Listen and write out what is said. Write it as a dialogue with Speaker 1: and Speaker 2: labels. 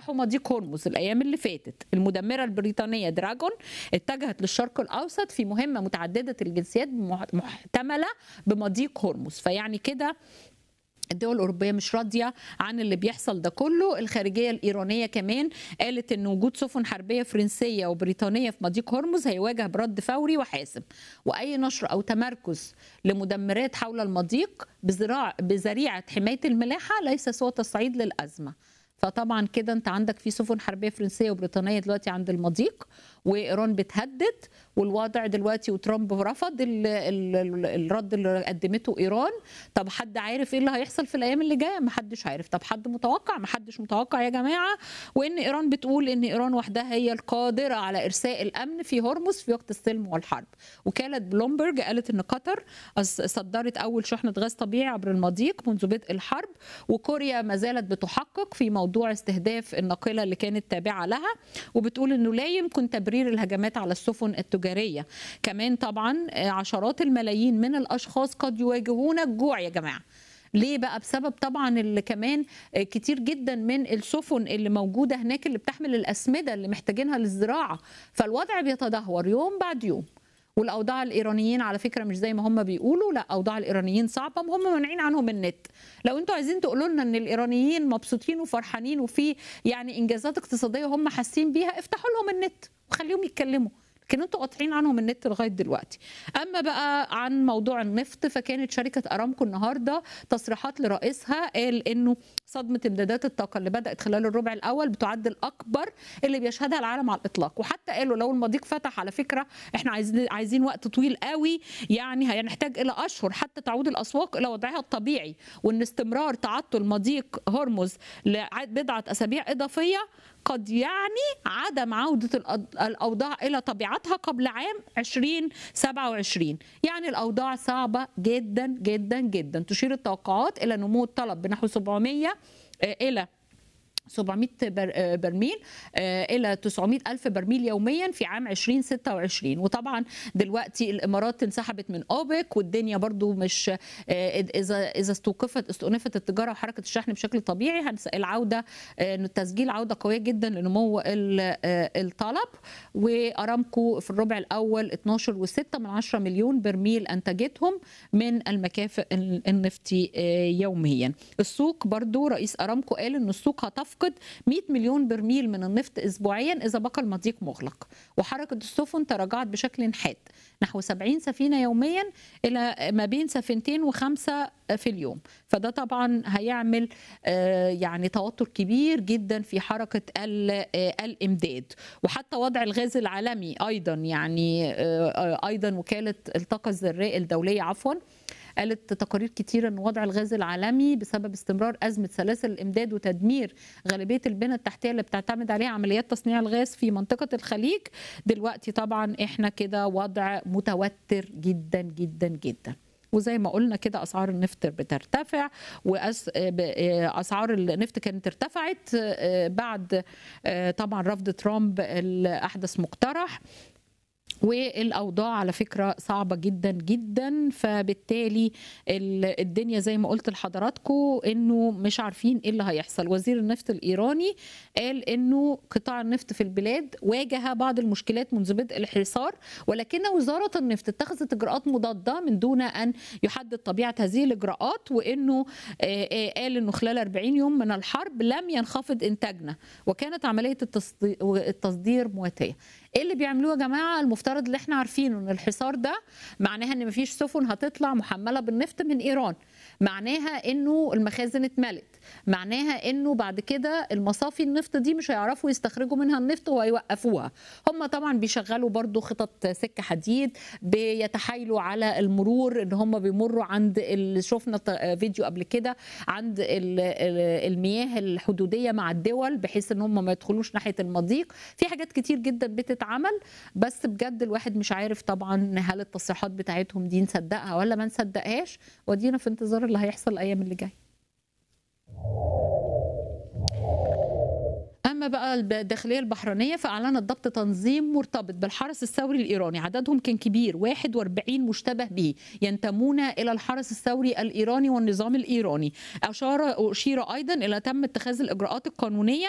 Speaker 1: فتحوا مضيق هرمز الايام اللي فاتت المدمره البريطانيه دراجون اتجهت للشرق الاوسط في مهمه متعدده الجنسيات محتمله بمضيق هرمز فيعني كده الدول الأوروبية مش راضية عن اللي بيحصل ده كله الخارجية الإيرانية كمان قالت أن وجود سفن حربية فرنسية وبريطانية في مضيق هرمز هيواجه برد فوري وحاسم وأي نشر أو تمركز لمدمرات حول المضيق بزراع بذريعة حماية الملاحة ليس سوى تصعيد للأزمة فطبعا كده انت عندك في سفن حربيه فرنسيه وبريطانيه دلوقتي عند المضيق وايران بتهدد والوضع دلوقتي وترامب رفض ال ال ال الرد اللي قدمته ايران طب حد عارف ايه اللي هيحصل في الايام اللي جايه ما حدش عارف طب حد متوقع ما حدش متوقع يا جماعه وان ايران بتقول ان ايران وحدها هي القادره على ارساء الامن في هرمز في وقت السلم والحرب وكاله بلومبرج قالت ان قطر صدرت اول شحنه غاز طبيعي عبر المضيق منذ بدء الحرب وكوريا ما زالت بتحقق في موضوع استهداف الناقله اللي كانت تابعه لها وبتقول انه لا يمكن تبرير الهجمات على السفن التجاريه كمان طبعا عشرات الملايين من الاشخاص قد يواجهون الجوع يا جماعه ليه بقى بسبب طبعا اللي كمان كتير جدا من السفن اللي موجوده هناك اللي بتحمل الاسمده اللي محتاجينها للزراعه فالوضع بيتدهور يوم بعد يوم والاوضاع الايرانيين على فكره مش زي ما هم بيقولوا لا اوضاع الايرانيين صعبه هم مانعين عنهم النت لو انتوا عايزين تقولوا لنا ان الايرانيين مبسوطين وفرحانين وفي يعني انجازات اقتصاديه هم حاسين بيها افتحوا لهم النت وخليهم يتكلموا لكن انتوا قاطعين عنهم النت لغايه دلوقتي اما بقى عن موضوع النفط فكانت شركه ارامكو النهارده تصريحات لرئيسها قال انه صدمه امدادات الطاقه اللي بدات خلال الربع الاول بتعد الاكبر اللي بيشهدها العالم على الاطلاق وحتى قالوا لو المضيق فتح على فكره احنا عايزين عايزين وقت طويل قوي يعني هنحتاج الى اشهر حتى تعود الاسواق الى وضعها الطبيعي وان استمرار تعطل مضيق هرمز لبضعه اسابيع اضافيه قد يعني عدم عودة الأوضاع إلى طبيعتها قبل عام 2027 يعني الأوضاع صعبة جدا جدا جدا تشير التوقعات إلى نمو الطلب بنحو 700 إلى 700 برميل الى 900 الف برميل يوميا في عام 2026 وطبعا دلوقتي الامارات انسحبت من اوبك والدنيا برضو مش اذا اذا استوقفت استؤنفت التجاره وحركه الشحن بشكل طبيعي العوده التسجيل عوده قويه جدا لنمو الطلب وارامكو في الربع الاول 12 و6 من 10 مليون برميل انتجتهم من المكافئ النفطي يوميا السوق برضو رئيس ارامكو قال ان السوق هتفقد تفقد 100 مليون برميل من النفط اسبوعيا اذا بقى المضيق مغلق وحركه السفن تراجعت بشكل حاد نحو 70 سفينه يوميا الى ما بين سفينتين وخمسه في اليوم فده طبعا هيعمل يعني توتر كبير جدا في حركه الامداد وحتى وضع الغاز العالمي ايضا يعني ايضا وكاله الطاقه الذريه الدوليه عفوا قالت تقارير كتيرة أن وضع الغاز العالمي بسبب استمرار أزمة سلاسل الإمداد وتدمير غالبية البنى التحتية اللي بتعتمد عليها عمليات تصنيع الغاز في منطقة الخليج دلوقتي طبعا إحنا كده وضع متوتر جدا جدا جدا وزي ما قلنا كده اسعار النفط بترتفع واسعار النفط كانت ارتفعت بعد طبعا رفض ترامب الاحدث مقترح والاوضاع على فكره صعبه جدا جدا فبالتالي الدنيا زي ما قلت لحضراتكم انه مش عارفين ايه اللي هيحصل وزير النفط الايراني قال انه قطاع النفط في البلاد واجه بعض المشكلات منذ بدء الحصار ولكن وزاره النفط اتخذت اجراءات مضاده من دون ان يحدد طبيعه هذه الاجراءات وانه قال انه خلال 40 يوم من الحرب لم ينخفض انتاجنا وكانت عمليه التصدير مواتيه ايه اللي بيعملوه يا جماعه المفترض اللي احنا عارفينه ان الحصار ده معناها ان مفيش سفن هتطلع محمله بالنفط من ايران معناها انه المخازن اتملت معناها انه بعد كده المصافي النفط دي مش هيعرفوا يستخرجوا منها النفط وهيوقفوها هم طبعا بيشغلوا برضو خطط سكه حديد بيتحايلوا على المرور ان هم بيمروا عند شفنا فيديو قبل كده عند المياه الحدوديه مع الدول بحيث ان هم ما يدخلوش ناحيه المضيق في حاجات كتير جدا بتتعمل بس بجد الواحد مش عارف طبعا هل التصريحات بتاعتهم دي نصدقها ولا ما نصدقهاش ودينا في انتظار اللي هيحصل الايام اللي جايه اما بقى الداخليه البحرينيه فاعلنت ضبط تنظيم مرتبط بالحرس الثوري الايراني عددهم كان كبير 41 مشتبه به ينتمون الى الحرس الثوري الايراني والنظام الايراني اشار اشير ايضا الى تم اتخاذ الاجراءات القانونيه